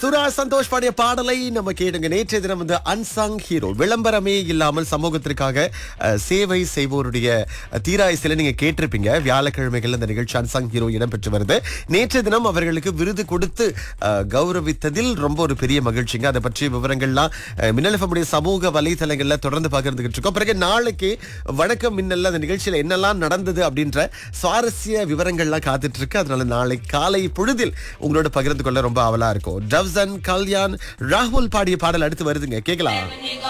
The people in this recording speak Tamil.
சுரா சந்தோஷ் பாடிய பாடலை நம்ம கேட்டுங்க நேற்றைய தினம் வந்து அன்சங் ஹீரோ விளம்பரமே இல்லாமல் சமூகத்திற்காக அஹ், சேவை செய்வோருடைய அஹ், தீராயசில நீங்க கேட்டிருப்பீங்க வியாழக்கிழமைகள் இந்த நிகழ்ச்சி அன்சங் ஹீரோ இடம்பெற்று வருது நேற்றைய தினம் அவர்களுக்கு விருது கொடுத்து அஹ், கௌரவித்ததில் ரொம்ப ஒரு பெரிய மகிழ்ச்சிங்க அதை பற்றிய விவரங்கள்லாம் அஹ், மின்னல் FM உடைய சமூக வலைதளங்கள்ல தொடர்ந்து பகிர்ந்துகிட்டு இருக்கோம் பிறகு நாளைக்கு வணக்கம் மின்னல்ல அந்த நிகழ்ச்சியில என்னெல்லாம் நடந்தது அப்படின்ற சுவாரஸ்ய விவரங்கள்லாம் காத்துட்டு இருக்கு அதனால நாளை காலை பொழுதில் உங்களோட பகிர்ந்து கொள்ள ரொம்ப ஆவலா இருக்கும் டவ்சன் கல்யாண் ராகுல் பாடிய பாடல் அடுத்து வருதுங்க கேட்கலாம்